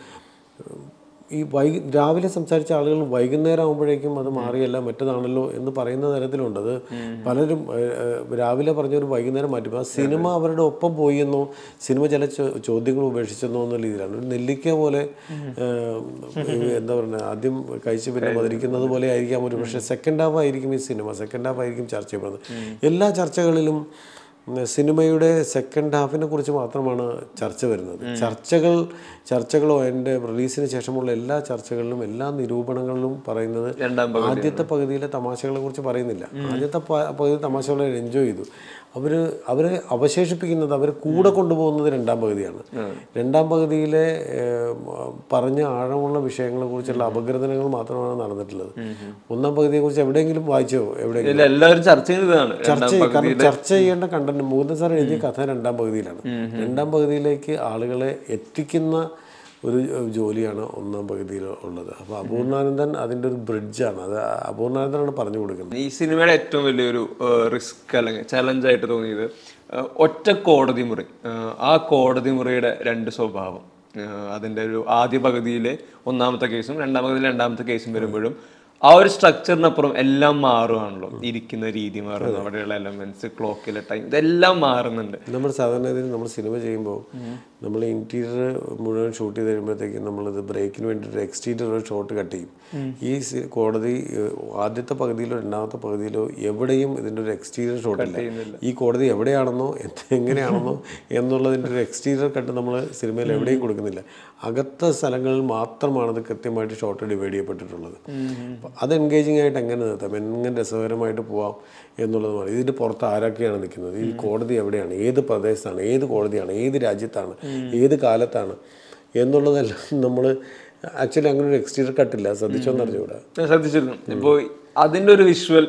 ഈ വൈകി രാവിലെ സംസാരിച്ച ആളുകൾ വൈകുന്നേരം ആകുമ്പോഴേക്കും അത് മാറിയല്ല മറ്റതാണല്ലോ എന്ന് പറയുന്ന തരത്തിലുണ്ട് അത് പലരും ഏഹ്, ഏഹ്, രാവിലെ പറഞ്ഞൊരു വൈകുന്നേരം മാറ്റി ആ സിനിമ അവരുടെ ഒപ്പം പോയി എന്നോ സിനിമ ചില ചോ- ചോദ്യങ്ങൾ ഉപേക്ഷിച്ചെന്നോ എന്ന രീതിയിലാണ് ഒരു നെല്ലിക്ക പോലെ ഏഹ്, ഈ എന്താ പറയുക ആദ്യം കഴിച്ച് പിന്നെ മതിരിക്കുന്നത് പോലെ ആയിരിക്കാം ഒരു പക്ഷേ സെക്കൻഡ് ഹാഫ് ആയിരിക്കും ഈ സിനിമ സെക്കൻഡ് ഹാഫ് ആയിരിക്കും ചർച്ച ചെയ്യപ്പെടുന്നത് എല്ലാ ചർച്ചകളിലും ഉം, സിനിമയുടെ സെക്കൻഡ് ഹാഫിനെ കുറിച്ച് മാത്രമാണ് ചർച്ച വരുന്നത് ചർച്ചകൾ ചർച്ചകളോ എൻ്റെ റിലീസിന് ശേഷമുള്ള എല്ലാ ചർച്ചകളിലും എല്ലാ നിരൂപണങ്ങളിലും പറയുന്നത് രണ്ടാം ആദ്യത്തെ പകുതിയിലെ തമാശകളെ കുറിച്ച് പറയുന്നില്ല ആദ്യത്തെ പ- പകുതി തമാശകളെ എൻജോയ് ചെയ്തു അവർ അവരെ അവശേഷിപ്പിക്കുന്നത് അവർ കൂടെ കൊണ്ടുപോകുന്നത് രണ്ടാം പകുതിയാണ് രണ്ടാം പകുതിയിലെ ഏഹ്, പറഞ്ഞ ആഴമുള്ള വിഷയങ്ങളെ കുറിച്ചുള്ള അപഗ്രഥനങ്ങൾ മാത്രമാണ് നടന്നിട്ടുള്ളത് ഒന്നാം പകുതിയെക്കുറിച്ച് എവിടെയെങ്കിലും വായിച്ചോ എവിടെയെങ്കിലും ഇല്ല എല്ലാവരും ചർച്ച ചെയ്തതാണ് ചർച്ച ചെയ്യ- കാരണം ചർച്ച ചെയ്യേണ്ട കണ്ടന്റ് മൂന്ന് സാർ എഴുതിയ കഥ രണ്ടാം പകുതിയിലാണ് രണ്ടാം പകുതിയിലേക്ക് ആളുകളെ എത്തിക്കുന്ന ഒരു ഏഹ്, ജോലിയാണ് ഒന്നാം പകുതിയിൽ ഉള്ളത് അപ്പോൾ അപൂർണാനന്ദൻ അതിൻ്റെ ഒരു ബ്രിഡ്ജാണ് അത് അപൂർണാനന്ദനാണ് പറഞ്ഞു കൊടുക്കുന്നത് ഈ സിനിമയുടെ ഏറ്റവും വലിയൊരു റിസ്ക് അല്ലെങ്കിൽ ചലഞ്ച് ആയിട്ട് തോന്നിയത് ആ, ഒറ്റ കോടതി മുറി ആ, ആ കോടതി മുറിയുടെ രണ്ട് സ്വഭാവം ആ, അതിന്റെ ഒരു ആദ്യ പകുതിയിലെ ഒന്നാമത്തെ കേസും രണ്ടാം പകുതിയിലെ രണ്ടാമത്തെ കേസും വരുമ്പോഴും ആ ഒരു സ്ട്രക്ചറിനപ്പുറം എല്ലാം മാറുകയാണല്ലോ ഇരിക്കുന്ന രീതി മാറുന്നു അവിടെയുള്ള എലമെന്റ്സ് ക്ലോക്കിലെ ടൈം ഇതെല്ലാം മാറുന്നുണ്ട് നമ്മൾ സാധാരണ ഇതിൽ നമ്മൾ സിനിമ ചെയ്യുമ്പോൾ നമ്മൾ ഇൻറ്റീരിയർ മുഴുവൻ ഷൂട്ട് ചെയ്ത് കഴിയുമ്പോഴത്തേക്കും നമ്മളിത് ബ്രേക്കിന് വേണ്ടിയിട്ട് എക്സ്റ്റീരിയർ ഒരു ഷോട്ട് കട്ട് ചെയ്യും ഈ സി- കോടതി ഏഹ്, ആദ്യത്തെ പകുതിയിലോ രണ്ടാമത്തെ പകുതിയിലോ എവിടെയും ഇതിൻ്റെ ഒരു എക്സ്റ്റീരിയർ ഷോട്ട് ഇല്ല ഈ കോടതി എവിടെയാണെന്നോ എന്ത് എങ്ങനെയാണെന്നോ എന്നുള്ളതിൻ്റെ ഒരു എക്സ്റ്റീരിയർ കട്ട് നമ്മൾ സിനിമയിൽ എവിടെയും കൊടുക്കുന്നില്ല അകത്ത സ്ഥലങ്ങളിൽ മാത്രമാണ് അത് കൃത്യമായിട്ട് ഷോട്ട് ഡിവൈഡ് ചെയ്യപ്പെട്ടിട്ടുള്ളത് അപ്പോൾ അത് എൻഗേജിങ് ആയിട്ട് എങ്ങനെ നിർത്താം എങ്ങനെ രസകരമായിട്ട് പോവാം എന്നുള്ളതുമാണ് ഇതിൻ്റെ പുറത്ത് ആരൊക്കെയാണ് നിൽക്കുന്നത് ഈ കോടതി എവിടെയാണ് ഏത് പ്രദേശത്താണ് ഏത് കോടതിയാണ് ഏത് രാജ്യത്താണ് ഏത് കാലത്താണ് എന്നുള്ളതെല്ലാം നമ്മൾ ആക്ച്വലി അങ്ങനെ ഒരു എക്സ്റ്റീരിയർ കട്ടില്ല ശ്രദ്ധിച്ചോന്ന് അറിഞ്ഞുകൂടാ ഞാൻ ശ്രദ്ധിച്ചിരുന്നു ഇപ്പോൾ അതിന്റെ ഒരു വിഷ്വൽ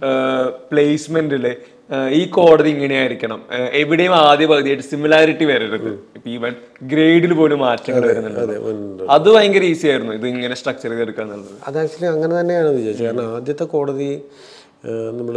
പ്ലേസ്മെന്റില് ഈ കോടതി ഇങ്ങനെയായിരിക്കണം ആ, എവിടെയും ആദ്യ പകുതിയായിട്ട് സിമിലാരിറ്റി വരരുത് ഇപ്പൊ ഈവൻ ഗ്രേഡിൽ പോലും മാറ്റങ്ങൾ വരുന്നുണ്ട് അതെ ഉണ്ട്. അത് ഭയങ്കര ഈസി ആയിരുന്നു ഇത് ഇങ്ങനെ സ്ട്രക്ചർ ചെയ്തെടുക്കുക എന്നുള്ളത് അത് ആക്ച്വലി അങ്ങനെ തന്നെയാണ് വിചാരിച്ചത് കാരണം ആദ്യത്തെ കോടതി നമ്മൾ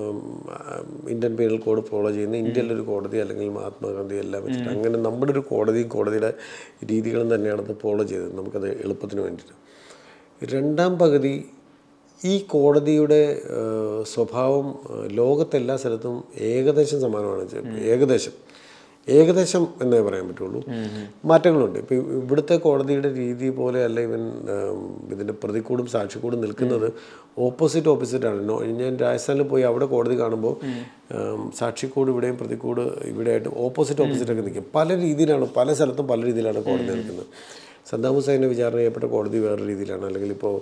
ഇന്ത്യൻ പീനൽ കോഡ് ഫോളോ ചെയ്യുന്ന ഇന്ത്യയിലൊരു കോടതി അല്ലെങ്കിൽ മഹാത്മാഗാന്ധി എല്ലാം വെച്ചിട്ട് അങ്ങനെ നമ്മുടെ ഒരു കോടതിയും കോടതിയുടെ രീതികളും തന്നെയാണ് അത് ഫോളോ ചെയ്തത് നമുക്കത് എളുപ്പത്തിന് വേണ്ടിയിട്ട് രണ്ടാം പകുതി ഈ കോടതിയുടെ ഏഹ്, സ്വഭാവം ഏഹ്, ലോകത്തെല്ലാ സ്ഥലത്തും ഏകദേശം സമാനമാണ് ചെ- ഏകദേശം ഏകദേശം എന്നേ പറയാൻ പറ്റുള്ളൂ മാറ്റങ്ങളുണ്ട് ഇപ്പം ഇവിടുത്തെ കോടതിയുടെ രീതി പോലെ അല്ല ഇവൻ ഏം, ഇതിൻ്റെ പ്രതിക്കൂടും സാക്ഷിക്കൂടും നിൽക്കുന്നത് ഓപ്പോസിറ്റ് ഓപ്പോസിറ്റ് ആണ് നോ- ഞാൻ രാജസ്ഥാനിൽ പോയി അവിടെ കോടതി കാണുമ്പോൾ ഏം, സാക്ഷിക്കൂട് ഇവിടെയും പ്രതിക്കൂട് ഇവിടെയായിട്ട് ഓപ്പോസിറ്റ് ഓപ്പോസിറ്റ് ഒക്കെ നിൽക്കും പല രീതിയിലാണ് പല സ്ഥലത്തും പല രീതിയിലാണ് കോടതി നിൽക്കുന്നത് സദ്ദാം ഹുസൈനെ വിചാരണ ചെയ്യപ്പെട്ട കോടതി വേറെ രീതിയിലാണ് അല്ലെങ്കിൽ ഇപ്പോൾ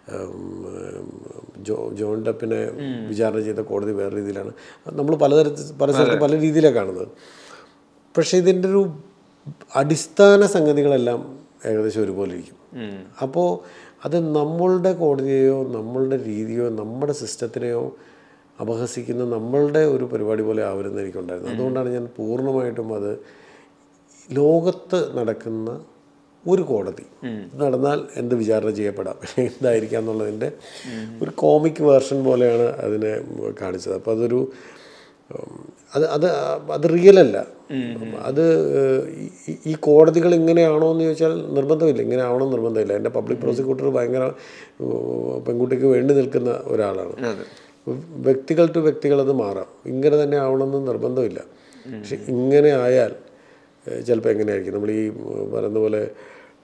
ജോ ജോൺ ഡപ്പിനെ വിചാരണ ചെയ്ത കോടതി വേറെ രീതിയിലാണ് നമ്മൾ പലതരത്തിൽ പല സ്ഥലത്തും പല രീതിയിലാണ് കാണുന്നത് പക്ഷേ ഇതിൻ്റെ ഒരു അടിസ്ഥാന സംഗതികളെല്ലാം ഏകദേശം ഒരുപോലെ ഇരിക്കും അപ്പോൾ അത് നമ്മളുടെ കോടതിയെയോ നമ്മളുടെ രീതിയോ നമ്മുടെ സിസ്റ്റത്തിനെയോ അപഹസിക്കുന്ന നമ്മളുടെ ഒരു പരിപാടി പോലെ ആവരുന്ന എനിക്കുണ്ടായിരുന്നു അതുകൊണ്ടാണ് ഞാൻ പൂർണ്ണമായിട്ടും അത് ലോകത്ത് നടക്കുന്ന ഒരു കോടതി നടന്നാൽ എന്ത് വിചാരണ ചെയ്യപ്പെടാം എന്തായിരിക്കാം എന്നുള്ളതിൻ്റെ ഒരു കോമിക് വേർഷൻ പോലെയാണ് അതിനെ കാണിച്ചത് അപ്പോൾ അതൊരു ഉം, അത് അത് അത് റിയൽ അല്ല അത് ഏഹ്, ഈ- ഈ കോടതികൾ ഇങ്ങനെയാണോ എന്ന് ചോദിച്ചാൽ നിർബന്ധമില്ല ഇങ്ങനെ ആവണം എന്ന് നിർബന്ധമില്ല എൻ്റെ പബ്ലിക് പ്രോസിക്യൂട്ടർ ഭയങ്കര ഏഹ്, പെൺകുട്ടിക്ക് വേണ്ടി നിൽക്കുന്ന ഒരാളാണ് അതെ വ്യക്തികൾ ടു വ്യക്തികൾ അത് മാറാം ഇങ്ങനെ തന്നെ ആവണമെന്ന് നിർബന്ധമില്ല പക്ഷെ ഇങ്ങനെ ആയാൽ ചിലപ്പോൾ എങ്ങനെയായിരിക്കും നമ്മൾ ഈ ഉം, പറയുന്ന പോലെ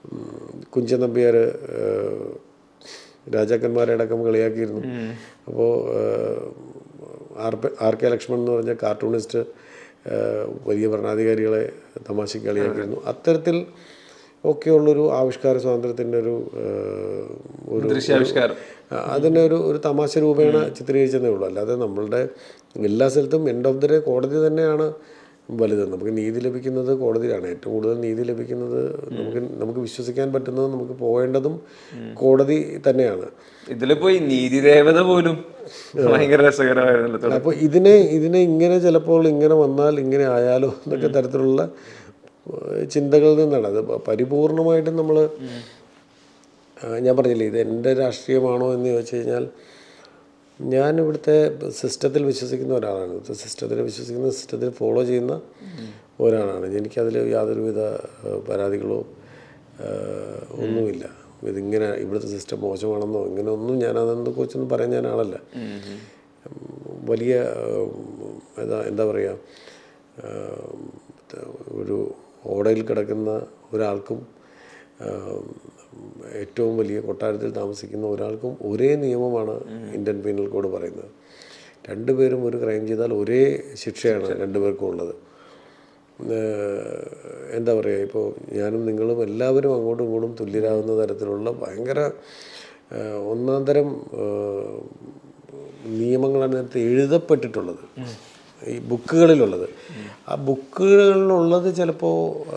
ഉം, കുഞ്ചൻ നമ്പ്യാർ ഏഹ്, രാജാക്കന്മാരെ അടക്കം കളിയാക്കിയിരുന്നു അപ്പോൾ ആർ പെ- ആർ കെ ലക്ഷ്മൺ എന്ന് പറഞ്ഞ കാർട്ടൂണിസ്റ്റ് ഏഹ്, വലിയ ഭരണാധികാരികളെ തമാശയ്ക്ക് കളിയാക്കിയിരുന്നു അത്തരത്തിൽ ഒക്കെയുള്ളൊരു ആവിഷ്കാര സ്വാതന്ത്ര്യത്തിൻ്റെ ഒരു ഏഹ്, ഒരു ദൃശ്യാവിഷ്കാരം ആ, അതിനെ ഒരു ഒരു തമാശ രൂപേണ ചിത്രീകരിച്ചതേ ഉള്ളൂ അല്ലാതെ നമ്മളുടെ എല്ലാ സ്ഥലത്തും എൻഡ് ഓഫ് ദ ഡേ കോടതി തന്നെയാണ് വലുത് നമുക്ക് നീതി ലഭിക്കുന്നത് കോടതിയിലാണ് ഏറ്റവും കൂടുതൽ നീതി ലഭിക്കുന്നത് നമുക്ക് നമുക്ക് വിശ്വസിക്കാൻ പറ്റുന്നത് നമുക്ക് പോകേണ്ടതും കോടതി തന്നെയാണ് ഇതിലിപ്പോ ഈ നീതിദേവത പോലും ഭയങ്കര രസകരമായിരുന്നല്ലോ അപ്പോൾ ഇതിനെ ഇതിനെ ഇങ്ങനെ ചിലപ്പോൾ ഇങ്ങനെ വന്നാൽ ഇങ്ങനെ ആയാലോ എന്നൊക്കെ തരത്തിലുള്ള ഏഹ്, ചിന്തകളിൽ നിന്നാണ് അത് പ- പരിപൂർണമായിട്ടും നമ്മൾ ഞാൻ പറഞ്ഞില്ലേ ഇത് എൻ്റെ രാഷ്ട്രീയമാണോ എന്ന് ചോദിച്ചു കഴിഞ്ഞാൽ ഞാൻ ഇവിടുത്തെ സിസ്റ്റത്തിൽ വിശ്വസിക്കുന്ന ഒരാളാണ് ഇവിടുത്തെ സിസ്റ്റത്തിൽ വിശ്വസിക്കുന്ന സിസ്റ്റത്തിൽ ഫോളോ ചെയ്യുന്ന ഒരാളാണ് എനിക്കതിൽ യാതൊരുവിധ ഏഹ്, പരാതികളോ ഏഹ്, ഒന്നുമില്ല ഇതിങ്ങനെ ഇവിടുത്തെ സിസ്റ്റം മോശമാണെന്നോ ഇങ്ങനെ ഒന്നും ഞാൻ അതെന്നെ കുറിച്ചൊന്നും പറയാൻ ഞാൻ ആളല്ല ഉം, വലിയ ഉം, എന്താ എന്താ പറയുക ഉം, ഒരു ഓടയിൽ കിടക്കുന്ന ഒരാൾക്കും ഉം, ഏറ്റവും വലിയ കൊട്ടാരത്തിൽ താമസിക്കുന്ന ഒരാൾക്കും ഒരേ നിയമമാണ് ഇന്ത്യൻ പീനൽ കോഡ് പറയുന്നത് രണ്ടുപേരും ഒരു ക്രൈം ചെയ്താൽ ഒരേ ശിക്ഷയാണ് രണ്ടുപേർക്കും ഉള്ളത് ഏഹ് എന്താ പറയുക ഇപ്പോൾ ഞാനും നിങ്ങളും എല്ലാവരും അങ്ങോട്ടും ഇങ്ങോട്ടും തുല്യരാകുന്ന തരത്തിലുള്ള ഭയങ്കര ഏഹ് ഒന്നാം തരം ഏഹ് നിയമങ്ങളാണ് നേരത്തെ എഴുതപ്പെട്ടിട്ടുള്ളത് ഈ ബുക്കുകളിലുള്ളത് ആ ബുക്കുകളിലുള്ളത് ചിലപ്പോൾ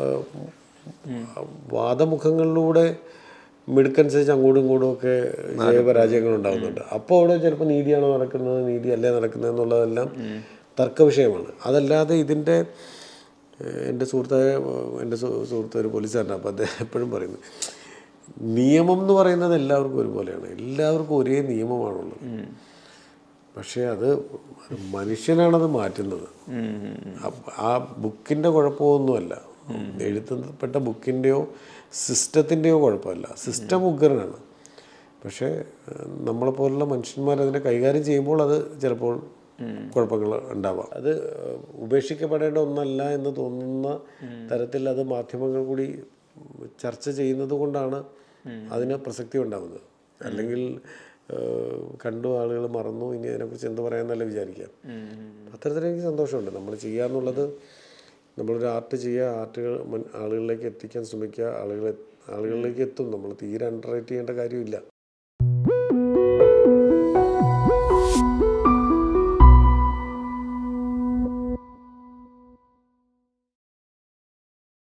വാദമുഖങ്ങളിലൂടെ മിടുക്കനുസരിച്ച് അങ്ങോട്ടും ഇങ്ങോട്ടും ഒക്കെ ജയപരാജയങ്ങൾ ഉണ്ടാകുന്നുണ്ട് അപ്പോൾ അവിടെ ചിലപ്പോൾ നീതിയാണോ നടക്കുന്നത് നീതി അല്ലേ നടക്കുന്നത് എന്നുള്ളതെല്ലാം തർക്ക വിഷയമാണ് അതല്ലാതെ ഇതിൻ്റെ ഏഹ് എൻ്റെ സുഹൃത്തായ ഏഹ് എൻ്റെ സു- സുഹൃത്ത് ഒരു പോലീസുകാരനാണ് അപ്പോൾ അദ്ദേഹം എപ്പോഴും പറയുന്നത് നിയമം എന്ന് പറയുന്നത് എല്ലാവർക്കും ഒരുപോലെയാണ് എല്ലാവർക്കും ഒരേ നിയമമാണുള്ളത് പക്ഷേ അത് മനുഷ്യനാണത് മാറ്റുന്നത് അപ്പ- ആ ബുക്കിൻ്റെ കുഴപ്പമൊന്നുമല്ല എഴുതപ്പെട്ട ബുക്കിൻ്റെയോ സിസ്റ്റത്തിൻ്റെയോ കുഴപ്പമല്ല സിസ്റ്റം ഉഗ്രനാണ് പക്ഷേ ഏഹ്, നമ്മളെപ്പോലുള്ള മനുഷ്യന്മാർ അതിനെ കൈകാര്യം ചെയ്യുമ്പോൾ അത് ചിലപ്പോൾ കുഴപ്പങ്ങൾ ഉണ്ടാവാം അത് ഏഹ്, ഉപേക്ഷിക്കപ്പെടേണ്ട ഒന്നല്ല എന്ന് തോന്നുന്ന തരത്തിൽ അത് മാധ്യമങ്ങൾ കൂടി ചർച്ച ചെയ്യുന്നത് കൊണ്ടാണ് അതിന് പ്രസക്തി ഉണ്ടാകുന്നത് അല്ലെങ്കിൽ ഏഹ്, കണ്ടു ആളുകൾ മറന്നു ഇനി അതിനെക്കുറിച്ച് എന്ത് പറയാമെന്നല്ല വിചാരിക്കാം അത്തരത്തിൽ എനിക്ക് സന്തോഷമുണ്ട് നമ്മൾ ചെയ്യാന്നുള്ളത് നമ്മളൊരു ആർട്ട് ചെയ്യുക ആർട്ടുകൾ മുൻ- ആളുകളിലേക്ക് എത്തിക്കാൻ ശ്രമിക്കുക ആളുകളെ ആളുകളിലേക്ക് എത്തും നമ്മൾ തീരെ അണ്ടർ റേറ്റ് ചെയ്യേണ്ട കാര്യമില്ല